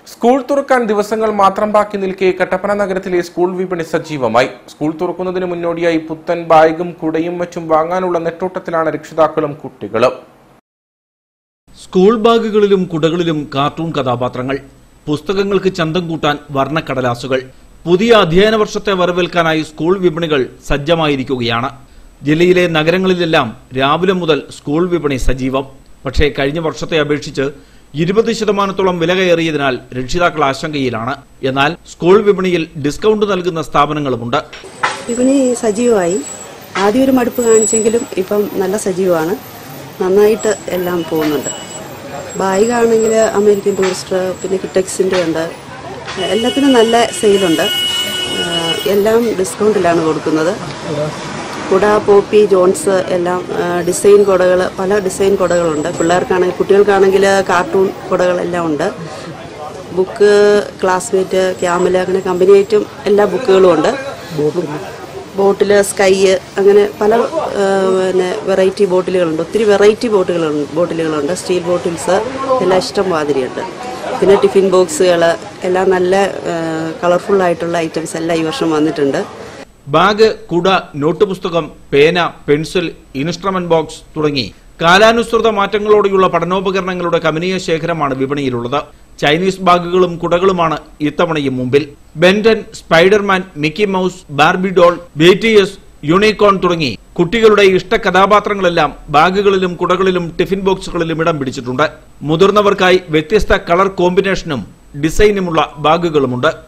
school തുറക്കാൻ ദിവസങ്ങൾ മാത്രം ബാക്കി നിൽക്കെ കട്ടപ്പന നഗരത്തിലെ സ്കൂൾ വിപണി സജീവമായി സ്കൂൾ തുറക്കുന്നതിന് മുന്നോടിയായി പുത്തൻ ബാഗും കുടയും മറ്റും വാങ്ങാനുള്ള നെട്ടോട്ടത്തിലാണ് രക്ഷിതാക്കളും കുട്ടികളും സ്കൂൾ ബാഗുകളിലും കുടകളിലും കാർട്ടൂൺ കഥാപാത്രങ്ങൾ പുസ്തകങ്ങൾക്ക് ചന്തം കൂട്ടാൻ വർണ്ണക്കടലാസുകൾ പുതിയ അധ്യയന വർഷത്തെ വരവേൽക്കാനായി സ്കൂൾ വിപണികൾ സജ്ജമായിരിക്കുകയാണ് ജില്ലയിലെ നഗരങ്ങളിലെല്ലാം രാവിലെ മുതൽ സ്കൂൾ വിപണി സജീവം പക്ഷേ കഴിഞ്ഞ വർഷത്തെ അപേക്ഷിച്ച് ഇരുപത് ശതമാനത്തോളം വില കയറിയതിനാൽ രക്ഷിതാക്കൾ ആശങ്കയിലാണ് എന്നാൽ സ്കൂൾ വിപണിയിൽ ഡിസ്കൗണ്ട് നൽകുന്ന സ്ഥാപനങ്ങളുമുണ്ട് വിപണി സജീവമായി ആദ്യം ഒരു മടുപ്പ് കാണിച്ചെങ്കിലും ഇപ്പം നല്ല സജീവമാണ് നന്നായിട്ട് എല്ലാം പോകുന്നുണ്ട് ബാഗാണെങ്കിൽ അമേരിക്കൻ ടൂറിസ്റ്റർ പിന്നെ കിറ്റക്സിൻ്റെ ഉണ്ട് എല്ലാത്തിനും നല്ല സെയിലുണ്ട് ആഹ് എല്ലാം ഡിസ്കൗണ്ടിലാണ് കൊടുക്കുന്നത് കുട പോപ്പി ജോൺസ് എല്ലാം ആഹ് ഡിസൈൻ കുടകൾ പല ഡിസൈൻ കുടകളുണ്ട് പിള്ളേർക്കാണെങ്കിൽ കുട്ടികൾക്കാണെങ്കിൽ കാർട്ടൂൺ കുടകളെല്ലാം ഉണ്ട് ബുക്ക് ക്ലാസ്മേറ്റ് ക്യാമല് അങ്ങനെ കമ്പനി ഐറ്റം എല്ലാ ബുക്കുകളും ഉണ്ട് ബോട്ടിൽ സ്കൈ അങ്ങനെ പല ആ, പിന്നെ വെറൈറ്റി ബോട്ടിലുകളുണ്ട് ഒത്തിരി വെറൈറ്റി ബോട്ടുകളുണ്ട് ബോട്ടിലുകളുണ്ട് സ്റ്റീൽ ബോട്ടിൽസ് എല്ലാം ഇഷ്ടം മാതിരിയുണ്ട് പിന്നെ ടിഫിൻ ബോക്സുകൾ എല്ലാം നല്ല കളർഫുൾ ആയിട്ടുള്ള ഐറ്റംസ് എല്ലാം ഈ വർഷം വന്നിട്ടുണ്ട് ബാഗ് കുട നോട്ട് പുസ്തകം പേന പെൻസിൽ ഇൻസ്ട്രുമെന്റ് ബോക്സ് തുടങ്ങി കാലാനുസൃത മാറ്റങ്ങളോടെയുള്ള പഠനോപകരണങ്ങളുടെ കമനീയ ശേഖരമാണ് വിപണിയിലുള്ളത് ചൈനീസ് ബാഗുകളും കുടകളുമാണ് ഇത്തവണയും മുമ്പിൽ Ben Ten Spiderman Mickey Mouse Barbie doll B T S unicorn തുടങ്ങി കുട്ടികളുടെ ഇഷ്ട കഥാപാത്രങ്ങളെല്ലാം ബാഗുകളിലും കുടകളിലും ടിഫിൻ ബോക്സുകളിലും ഇടം പിടിച്ചിട്ടുണ്ട് മുതിർന്നവർക്കായി വ്യത്യസ്ത കളർ കോമ്പിനേഷനും ഡിസൈനുമുള്ള ബാഗുകളുമുണ്ട്